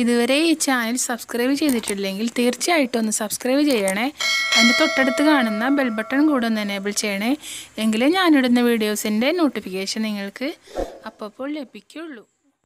ഇതുവരെ ഈ channel subscribe ചെയ്തിട്ടില്ലെങ്കിൽ തീർച്ചയായിട്ടും ഒന്ന് സബ്സ്ക്രൈബ് ചെയ്യണേ അതിൻ്റെ തൊട്ടടുത്ത് കാണുന്ന ബെൽ ബട്ടൺ കൂടെ ഒന്ന് എനേബിൾ ചെയ്യണേ എങ്കിലേ ഞാനിടുന്ന വീഡിയോസിൻ്റെ നോട്ടിഫിക്കേഷൻ നിങ്ങൾക്ക് അപ്പോൾ ലഭിക്കുള്ളൂ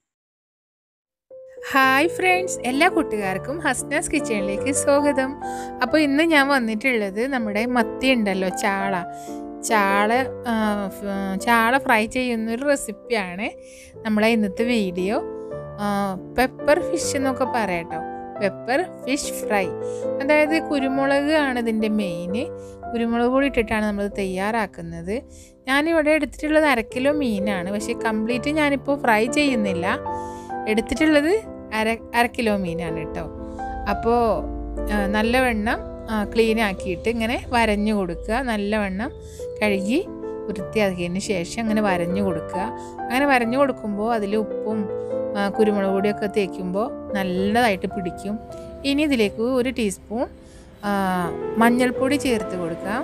ഹായ് ഫ്രണ്ട്സ് എല്ലാ കൂട്ടുകാർക്കും ഹസ്നാസ് കിച്ചണിലേക്ക് സ്വാഗതം അപ്പോൾ ഇന്ന് ഞാൻ വന്നിട്ടുള്ളത് നമ്മുടെ മത്തി ഉണ്ടല്ലോ ചാള ചാള ആ, ഫ്- ചാള ഫ്രൈ ചെയ്യുന്നൊരു റെസിപ്പിയാണ് നമ്മളെ ഇന്നത്തെ വീഡിയോ പെപ്പർ ഫിഷ് എന്നൊക്കെ പറയാട്ടോ പെപ്പർ ഫിഷ് ഫ്രൈ അതായത് കുരുമുളക് ആണ് ഇതിൻ്റെ മെയിൻ കുരുമുളക് പൊടി ഇട്ടിട്ടാണ് നമ്മൾ തയ്യാറാക്കുന്നത് ഞാനിവിടെ എടുത്തിട്ടുള്ളത് അര കിലോ മീനാണ് പക്ഷേ കംപ്ലീറ്റ് ഞാനിപ്പോൾ ഫ്രൈ ചെയ്യുന്നില്ല എടുത്തിട്ടുള്ളത് അര അര കിലോ മീനാണ് കേട്ടോ അപ്പോൾ നല്ലവണ്ണം ക്ലീൻ ആക്കിയിട്ട് ഇങ്ങനെ വരഞ്ഞു കൊടുക്കുക നല്ലവണ്ണം കഴുകി വൃത്തിയാക്കിയതിന് ശേഷം അങ്ങനെ വരഞ്ഞു കൊടുക്കുക അങ്ങനെ വരഞ്ഞു കൊടുക്കുമ്പോൾ അതിൽ ഉപ്പും ആ, കുരുമുളക് പൊടിയൊക്കെ തേക്കുമ്പോൾ നല്ലതായിട്ട് പിടിക്കും ഇനി ഇതിലേക്ക് ഒരു ടീസ്പൂൺ ആ, മഞ്ഞൾപ്പൊടി ചേർത്ത് കൊടുക്കാം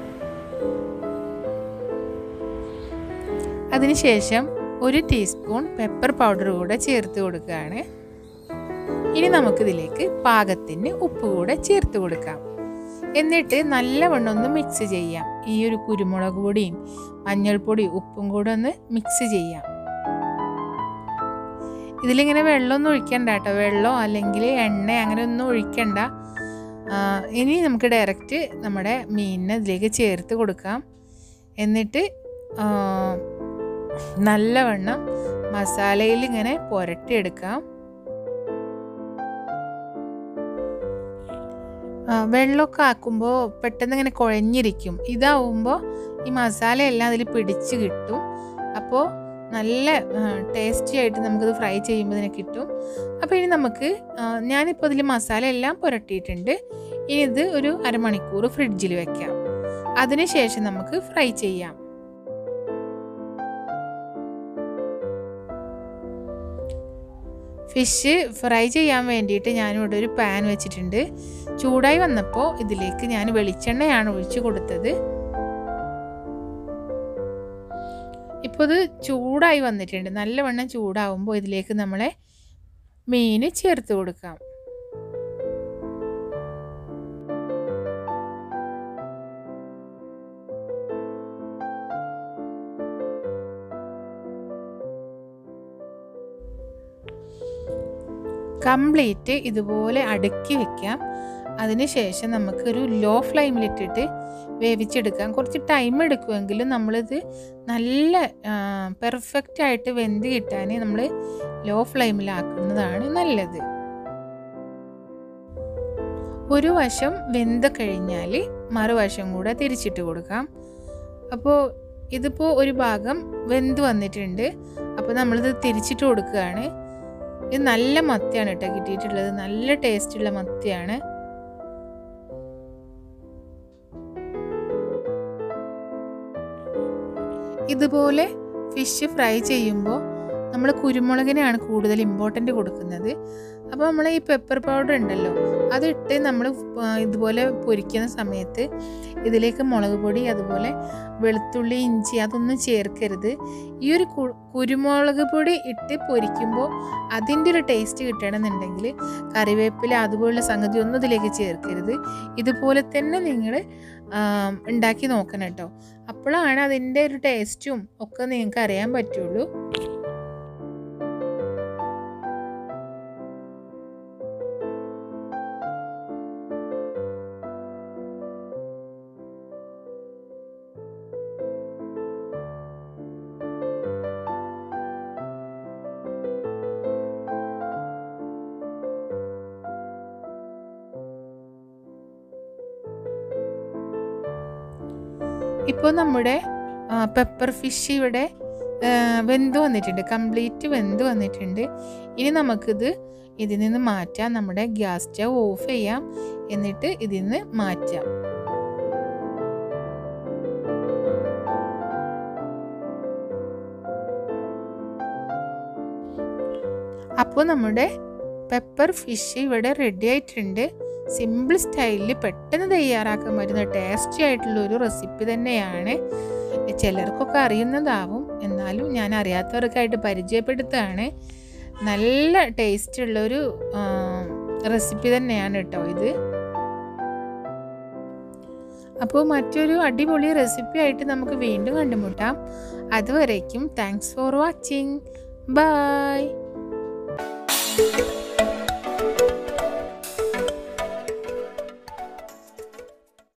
അതിനുശേഷം ഒരു ടീസ്പൂൺ പെപ്പർ പൗഡർ കൂടെ ചേർത്ത് കൊടുക്കുകയാണ് ഇനി നമുക്കിതിലേക്ക് പാകത്തിന് ഉപ്പ് കൂടെ ചേർത്ത് കൊടുക്കാം എന്നിട്ട് നല്ലവണ്ണം ഒന്ന് മിക്സ് ചെയ്യാം ഈ ഒരു കുരുമുളക് പൊടിയും മഞ്ഞൾപ്പൊടിയും ഉപ്പും കൂടെ ഒന്ന് മിക്സ് ചെയ്യാം ഇതിലിങ്ങനെ വെള്ളമൊന്നും ഒഴിക്കണ്ട കേട്ടോ വെള്ളമോ അല്ലെങ്കിൽ എണ്ണ അങ്ങനെ ഒന്നും ഒഴിക്കണ്ട ആ, ഇനി നമുക്ക് ഡയറക്റ്റ് നമ്മുടെ മീനിനെ ഇതിലേക്ക് ചേർത്ത് കൊടുക്കാം എന്നിട്ട് ആ, നല്ലവണ്ണം മസാലയിൽ ഇങ്ങനെ പുരട്ടിയെടുക്കാം ആ, വെള്ളമൊക്കെ ആക്കുമ്പോൾ പെട്ടെന്ന് ഇങ്ങനെ കുഴഞ്ഞിരിക്കും ഇതാവുമ്പോൾ ഈ മസാല എല്ലാം അതിൽ പിടിച്ച് കിട്ടും അപ്പോൾ നല്ല ടേസ്റ്റി ആയിട്ട് നമുക്കിത് ഫ്രൈ ചെയ്യുമ്പോൾ ഇതിനെ കിട്ടും അപ്പോൾ ഇനി നമുക്ക് ആ, ഞാനിപ്പോൾ ഇതിൽ മസാല എല്ലാം പുരട്ടിയിട്ടുണ്ട് ഇനി ഇത് ഒരു അരമണിക്കൂർ ഫ്രിഡ്ജിൽ വെക്കാം അതിനുശേഷം നമുക്ക് ഫ്രൈ ചെയ്യാം ഫിഷ് ഫ്രൈ ചെയ്യാൻ വേണ്ടിയിട്ട് ഞാനിവിടെ ഒരു പാൻ വെച്ചിട്ടുണ്ട് ചൂടായി വന്നപ്പോൾ ഇതിലേക്ക് ഞാൻ വെളിച്ചെണ്ണയാണ് ഒഴിച്ചു കൊടുത്തത് ഇപ്പോൾ ഇത് ചൂടായി വന്നിട്ടുണ്ട് നല്ലവണ്ണം ചൂടാവുമ്പോൾ ഇതിലേക്ക് നമ്മളെ മീൻ ചേർത്ത് കൊടുക്കാം കംപ്ലീറ്റ് ഇതുപോലെ അടുക്കി വെക്കാം അതിനുശേഷം നമുക്കൊരു ലോ ഫ്ലെയിമിലിട്ടിട്ട് വേവിച്ചെടുക്കാം കുറച്ച് ടൈം എടുക്കുമെങ്കിലും നമ്മളിത് നല്ല പെർഫെക്റ്റ് ആയിട്ട് വെന്ത് കിട്ടാൻ നമ്മൾ ലോ ഫ്ലെയിമിലാക്കുന്നതാണ് നല്ലത് ഒരു വശം വെന്ത് കഴിഞ്ഞാൽ മറുവശം കൂടെ തിരിച്ചിട്ട് കൊടുക്കാം അപ്പോൾ ഇതിപ്പോൾ ഒരു ഭാഗം വെന്ത് വന്നിട്ടുണ്ട് അപ്പോൾ നമ്മളിത് തിരിച്ചിട്ട് കൊടുക്കുകയാണ് ഇത് നല്ല മത്തിയാണ് കേട്ടോ കിട്ടിയിട്ടുള്ളത് നല്ല ടേസ്റ്റുള്ള മത്തിയാണ് ഇതുപോലെ ഫിഷ് ഫ്രൈ ചെയ്യുമ്പോൾ നമ്മൾ കുരുമുളകിനാണ് കൂടുതൽ ഇമ്പോർട്ടൻ്റ് കൊടുക്കുന്നത് അപ്പോൾ നമ്മൾ ഈ പെപ്പർ പൗഡർ ഉണ്ടല്ലോ അതിട്ട് നമ്മൾ ഇതുപോലെ പൊരിക്കുന്ന സമയത്ത് ഇതിലേക്ക് മുളക് പൊടി അതുപോലെ വെളുത്തുള്ളി ഇഞ്ചി അതൊന്നും ചേർക്കരുത് ഈ ഒരു കു- കുരുമുളക് പൊടി ഇട്ട് പൊരിക്കുമ്പോൾ അതിൻ്റെ ഒരു ടേസ്റ്റ് കിട്ടണമെന്നുണ്ടെങ്കിൽ കറിവേപ്പില അതുപോലുള്ള സംഗതി ഒന്നും ഇതിലേക്ക് ചേർക്കരുത് ഇതുപോലെ തന്നെ നിങ്ങൾ ഉണ്ടാക്കി നോക്കണം കേട്ടോ അപ്പോഴാണ് അതിൻ്റെ ഒരു ടേസ്റ്റും ഒക്കെ നിങ്ങൾക്ക് അറിയാൻ പറ്റുള്ളൂ ഇപ്പോൾ നമ്മുടെ പെപ്പർ ഫിഷ് ഇവിടെ ആ, വെന്ത് വന്നിട്ടുണ്ട് കംപ്ലീറ്റ് വെന്ത് വന്നിട്ടുണ്ട് ഇനി നമുക്കിത് ഇതിൽ നിന്ന് മാറ്റാം നമ്മുടെ ഗ്യാസ് സ്റ്റവ് ഓഫ് ചെയ്യാം എന്നിട്ട് ഇതിൽ നിന്ന് മാറ്റാം അപ്പോൾ നമ്മുടെ പെപ്പർ ഫിഷ് ഇവിടെ റെഡി ആയിട്ടുണ്ട് സിമ്പിൾ സ്റ്റൈലിൽ പെട്ടെന്ന് തയ്യാറാക്കാൻ പറ്റുന്ന ടേസ്റ്റി ആയിട്ടുള്ള ഒരു റെസിപ്പി തന്നെയാണ് ചിലർക്കൊക്കെ അറിയുന്നതാവും എന്നാലും ഞാൻ അറിയാത്തവർക്കായിട്ട് പരിചയപ്പെടുത്തുകയാണ് നല്ല ടേസ്റ്റുള്ളൊരു റെസിപ്പി തന്നെയാണ് കേട്ടോ ഇത് അപ്പോൾ മറ്റൊരു അടിപൊളി റെസിപ്പി ആയിട്ട് നമുക്ക് വീണ്ടും കണ്ടുമുട്ടാം അതുവരേക്കും താങ്ക്സ് ഫോർ വാച്ചിങ് ബൈ